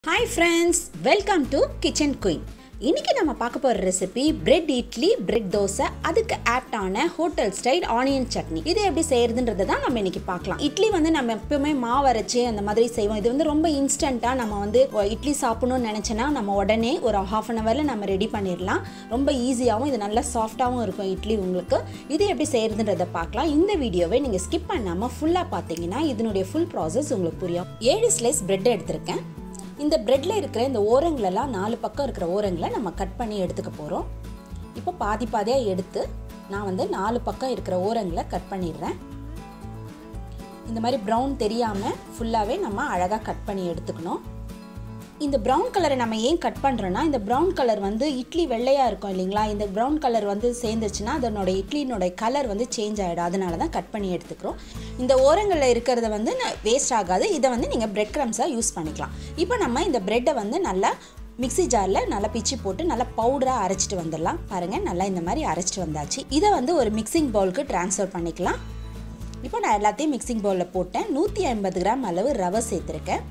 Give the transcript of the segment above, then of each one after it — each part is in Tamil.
hi friends welcome to kitchen queen இன்னைக்கு நம்ம பார்க்க போகிற recipe bread idli bread dosa அதுக்கு ஆப்டான ஹோட்டல் ஸ்டைல் ஆனியன் சட்னி இது எப்படி செய்யறதுன்றதை தான் நம்ம இன்னைக்கு பார்க்கலாம் இட்லி வந்து நம்ம எப்பவுமே மாவு அரைச்சி அந்த மாதிரி செய்வோம் இது வந்து ரொம்ப இன்ஸ்டண்ட்டாக நம்ம வந்து ஒ- இட்லி சாப்பிடணும்னு நினச்சோன்னா நம்ம உடனே ஒரு ஹாஃப் அன் ஹவரில் நம்ம ரெடி பண்ணிடலாம் ரொம்ப ஈஸியாகவும் இது நல்லா சாஃப்டாகவும் இருக்கும் இட்லி உங்களுக்கு இது எப்படி செய்யறதுன்றதை பார்க்கலாம் இந்த வீடியோவை நீங்கள் ஸ்கிப் பண்ணாமல் ஃபுல்லாக பார்த்தீங்கன்னா இதனுடைய ஃபுல் ப்ராசஸ் உங்களுக்கு புரியும் ஏழு ஸ்லைஸ் பிரெட் எடுத்திருக்கேன் இந்த பிரெட்டில் இருக்கிற இந்த ஓரங்களெல்லாம் நாலு பக்கம் இருக்கிற ஓரங்களை நம்ம கட் பண்ணி எடுத்துக்க போகிறோம் இப்போ பாதி பாதியாக எடுத்து நான் வந்து நாலு பக்கம் இருக்கிற ஓரங்களை கட் பண்ணிடுறேன் இந்த மாதிரி ப்ரௌன் தெரியாமல் ஃபுல்லாகவே நம்ம அழகாக கட் பண்ணி எடுத்துக்கணும் இந்த ப்ரௌன் கலரை நம்ம ஏன் கட் பண்ணுறோன்னா இந்த ப்ரௌன் கலர் வந்து இட்லி வெள்ளையாக இருக்கும் இல்லைங்களா இந்த ப்ரௌன் கலர் வந்து சேர்ந்துச்சுன்னா அதனோட இட்லியினோட கலர் வந்து சேஞ்ச் ஆகிடும் அதனால தான் கட் பண்ணி எடுத்துக்கிறோம் இந்த ஓரங்களில் இருக்கிறத வந்து வேஸ்ட் ஆகாது இதை வந்து நீங்கள் பிரெட் க்ரம்ஸாக யூஸ் பண்ணிக்கலாம் இப்போ நம்ம இந்த ப்ரெட்டை வந்து நல்லா மிக்ஸி ஜாரில் நல்லா பிச்சு போட்டு நல்லா பவுடராக அரைச்சிட்டு வந்துடலாம் பாருங்கள் நல்லா இந்த மாதிரி அரைச்சிட்டு வந்தாச்சு இதை வந்து ஒரு மிக்சிங் பவுலுக்கு ட்ரான்ஸ்ஃபர் பண்ணிக்கலாம் இப்போ நான் எல்லாத்தையும் மிக்சிங் பவுலில் போட்டேன் நூற்றி ஐம்பது கிராம் அளவு ரவை சேர்த்துருக்கேன்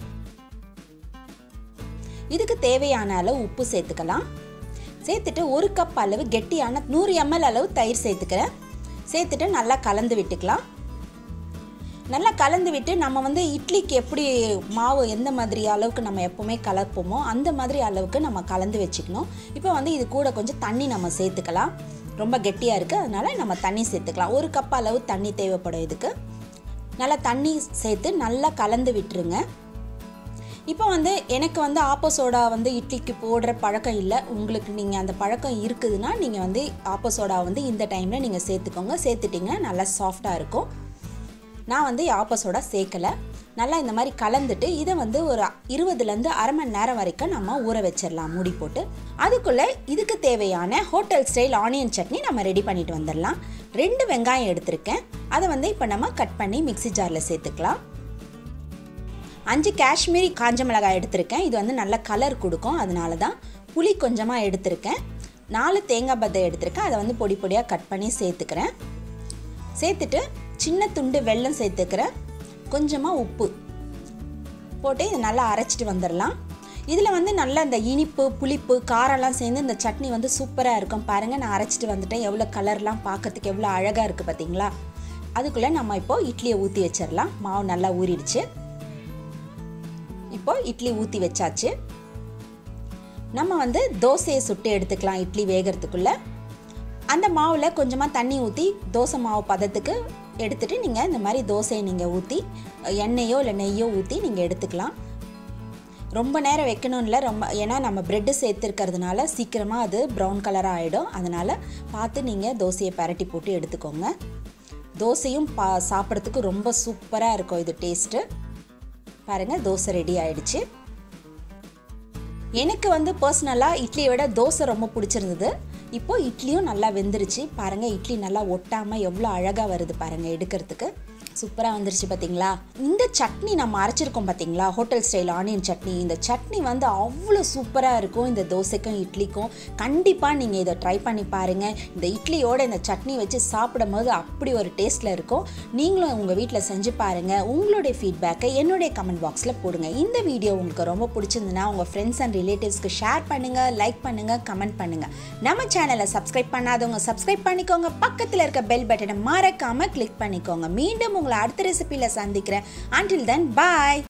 இதுக்கு தேவையான அளவு உப்பு சேர்த்துக்கலாம் சேர்த்துட்டு ஒரு கப் அளவு கெட்டியான நூறு எம்எல் அளவு தயிர் சேர்த்துக்கிறேன் சேர்த்துட்டு நல்லா கலந்து விட்டுக்கலாம் நல்லா கலந்து விட்டு நம்ம வந்து இட்லிக்கு எப்படி மாவு எந்த மாதிரி அளவுக்கு நம்ம எப்போவுமே கலப்போமோ அந்த மாதிரி அளவுக்கு நம்ம கலந்து வச்சுக்கணும் இப்போ வந்து இது கூட கொஞ்சம் தண்ணி நம்ம சேர்த்துக்கலாம் ரொம்ப கெட்டியாக இருக்குது அதனால நம்ம தண்ணி சேர்த்துக்கலாம் ஒரு கப் அளவு தண்ணி தேவைப்படும் இதுக்கு நல்லா தண்ணி சேர்த்து நல்லா கலந்து விட்டுருங்க இப்போ வந்து எனக்கு வந்து ஆப்போ சோடா வந்து இட்லிக்கு போடுற பழக்கம் இல்லை உங்களுக்கு நீங்கள் அந்த பழக்கம் இருக்குதுன்னா நீங்கள் வந்து ஆப்போ சோடா வந்து இந்த டைமில் நீங்கள் சேர்த்துக்கோங்க சேர்த்துட்டிங்கன்னா நல்லா சாஃப்டாக இருக்கும் நான் வந்து ஆப்போ சோடா சேர்க்கலை நல்லா இந்த மாதிரி கலந்துட்டு இதை வந்து ஒரு இருபதுலேருந்து அரை மணி நேரம் வரைக்கும் நம்ம ஊற வச்சிடலாம் மூடி போட்டு அதுக்குள்ளே இதுக்கு தேவையான ஹோட்டல் ஸ்டைல் ஆனியன் சட்னி நம்ம ரெடி பண்ணிட்டு வந்துடலாம் ரெண்டு வெங்காயம் எடுத்திருக்கேன் அதை வந்து இப்போ நம்ம கட் பண்ணி மிக்ஸி ஜாரில் சேர்த்துக்கலாம் அஞ்சு காஷ்மீரி காஞ்ச மிளகாய் எடுத்திருக்கேன் இது வந்து நல்ல கலர் கொடுக்கும் அதனால தான் புளி கொஞ்சமாக எடுத்திருக்கேன் நாலு தேங்காய் பத்தை எடுத்திருக்கேன் அதை வந்து பொடி பொடியாக கட் பண்ணி சேர்த்துக்கிறேன் சேர்த்துட்டு சின்ன துண்டு வெல்லம் சேர்த்துக்கிறேன் கொஞ்சமாக உப்பு போட்டு இதை நல்லா அரைச்சிட்டு வந்துடலாம் இதில் வந்து நல்லா இந்த இனிப்பு புளிப்பு காரம்லாம் சேர்ந்து இந்த சட்னி வந்து சூப்பராக இருக்கும் பாருங்கள் நான் அரைச்சிட்டு வந்துட்டேன் எவ்வளோ கலர்லாம் பார்க்கறதுக்கு எவ்வளோ அழகாக இருக்குது பார்த்தீங்களா அதுக்குள்ளே நம்ம இப்போது இட்லியை ஊற்றி வச்சிடலாம் மாவு நல்லா ஊறிடுச்சு இப்போ இட்லி ஊற்றி வச்சாச்சு நம்ம வந்து தோசையை சுட்டு எடுத்துக்கலாம் இட்லி வேகிறதுக்குள்ள அந்த மாவில் கொஞ்சமாக தண்ணி ஊற்றி தோசை மாவு பதத்துக்கு எடுத்துட்டு நீங்கள் இந்த மாதிரி தோசையை நீங்கள் ஊற்றி எண்ணெயோ இல்லை நெய்யோ ஊற்றி நீங்கள் எடுத்துக்கலாம் ரொம்ப நேரம் வைக்கணும் இல்லை ரொம்ப ஏன்னா நம்ம ப்ரெட்டு சேர்த்துருக்கிறதுனால சீக்கிரமாக அது ப்ரௌன் கலராக ஆகிடும் அதனால் பார்த்து நீங்கள் தோசையை பரட்டி போட்டு எடுத்துக்கோங்க தோசையும் பா சாப்பிட்றதுக்கு ரொம்ப சூப்பராக இருக்கும் இது டேஸ்ட்டு பாருங்கள் தோசை ரெடி ஆயிடுச்சு எனக்கு வந்து பர்சனலாக இட்லியை விட தோசை ரொம்ப பிடிச்சிருந்தது இப்போ இட்லியும் நல்லா வெந்துருச்சு பாருங்கள் இட்லி நல்லா ஒட்டாமல் எவ்வளோ அழகாக வருது பாருங்கள் எடுக்கிறதுக்கு சூப்பராக வந்துருச்சு பார்த்தீங்களா இந்த சட்னி நம்ம அரைச்சிருக்கோம் பார்த்தீங்களா ஹோட்டல் ஸ்டைல் ஆனியன் சட்னி இந்த சட்னி வந்து அவ்வளோ சூப்பராக இருக்கும் இந்த தோசைக்கும் இட்லிக்கும் கண்டிப்பாக நீங்கள் இதை ட்ரை பண்ணி பாருங்கள் இந்த இட்லியோட இந்த சட்னி வச்சு சாப்பிடும்போது அப்படி ஒரு டேஸ்ட்டில் இருக்கும் நீங்களும் உங்கள் வீட்டில் செஞ்சு பாருங்கள் உங்களுடைய ஃபீட்பேக்கை என்னுடைய கமெண்ட் பாக்ஸில் போடுங்க இந்த வீடியோ உங்களுக்கு ரொம்ப பிடிச்சிருந்துன்னா உங்கள் ஃப்ரெண்ட்ஸ் அண்ட் ரிலேட்டிவ்ஸ்க்கு ஷேர் பண்ணுங்கள் லைக் பண்ணுங்கள் கமெண்ட் பண்ணுங்கள் நம்ம சேனலை சப்ஸ்கிரைப் பண்ணாதவங்க சப்ஸ்கிரைப் பண்ணிக்கோங்க பக்கத்தில் இருக்க பெல் பட்டனை மறக்காமல் கிளிக் பண்ணிக்கோங்க மீண்டும் உங்களை அடுத்த ரெசிபியில் சந்திக்கிறேன் until then bye